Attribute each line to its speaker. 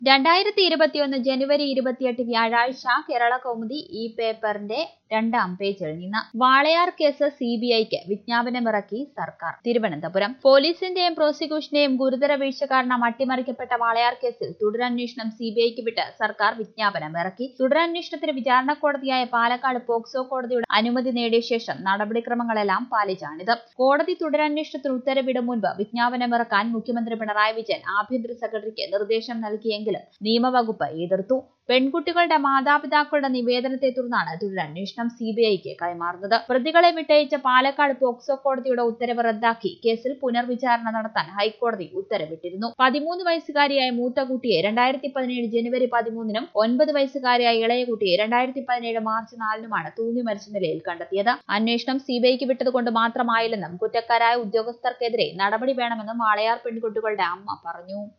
Speaker 1: രണ്ടായിരത്തി ഇരുപത്തിയൊന്ന് ജനുവരി ഇരുപത്തിയെട്ട് വ്യാഴാഴ്ച കേരള കൗമുദി ഈ പേപ്പറിന്റെ രണ്ടാം പേജിൽ നിന്ന് വാളയാർ കേസ് സി ബി ഐക്ക് വിജ്ഞാപനമിറക്കി സർക്കാർ തിരുവനന്തപുരം പോലീസിന്റെയും പ്രോസിക്യൂഷന്റെയും ഗുരുതര വീഴ്ച കാരണം അട്ടിമറിക്കപ്പെട്ട വാളയാർ കേസിൽ തുടരന്വേഷണം സി ബി ഐക്ക് വിട്ട് സർക്കാർ വിജ്ഞാപനമിറക്കി തുടരന്വേഷണത്തിന് വിചാരണ കോടതിയായ പാലക്കാട് പോക്സോ കോടതിയുടെ അനുമതി നേടിയ ശേഷം നടപടിക്രമങ്ങളെല്ലാം പാലിച്ചാണിത് കോടതി തുടരന്വേഷണത്തിന് ഉത്തരവിടും മുൻപ് വിജ്ഞാപനമിറക്കാൻ മുഖ്യമന്ത്രി പിണറായി വിജയൻ ആഭ്യന്തര സെക്രട്ടറിക്ക് നിർദ്ദേശം നൽകിയെങ്കിലും നിയമവകുപ്പ് എതിർത്തു പെൺകുട്ടികളുടെ മാതാപിതാക്കളുടെ നിവേദനത്തെ തുടർന്നാണ് തുടരന്വേഷണം സി ബി ഐക്ക് കൈമാറുന്നത് പ്രതികളെ വിട്ടയച്ച പാലക്കാട് പോക്സോ കോടതിയുടെ ഉത്തരവ് റദ്ദാക്കി കേസിൽ പുനർവിചാരണ നടത്താൻ ഹൈക്കോടതി ഉത്തരവിട്ടിരുന്നു പതിമൂന്ന് വയസ്സുകാരിയായ മൂത്ത കുട്ടിയെ രണ്ടായിരത്തി പതിനേഴ് ജനുവരി പതിമൂന്നിനും ഒൻപത് വയസ്സുകാരിയായ ഇളയ കുട്ടിയെ രണ്ടായിരത്തി പതിനേഴ് മാർച്ച് നാലിനുമാണ് തൂങ്ങി മരിച്ച നിലയിൽ കണ്ടെത്തിയത് അന്വേഷണം സി ബി ഐക്ക് വിട്ടതുകൊണ്ട് മാത്രമായില്ലെന്നും കുറ്റക്കാരായ ഉദ്യോഗസ്ഥർക്കെതിരെ നടപടി വേണമെന്നും വാളയാർ പെൺകുട്ടികളുടെ അമ്മ പറഞ്ഞു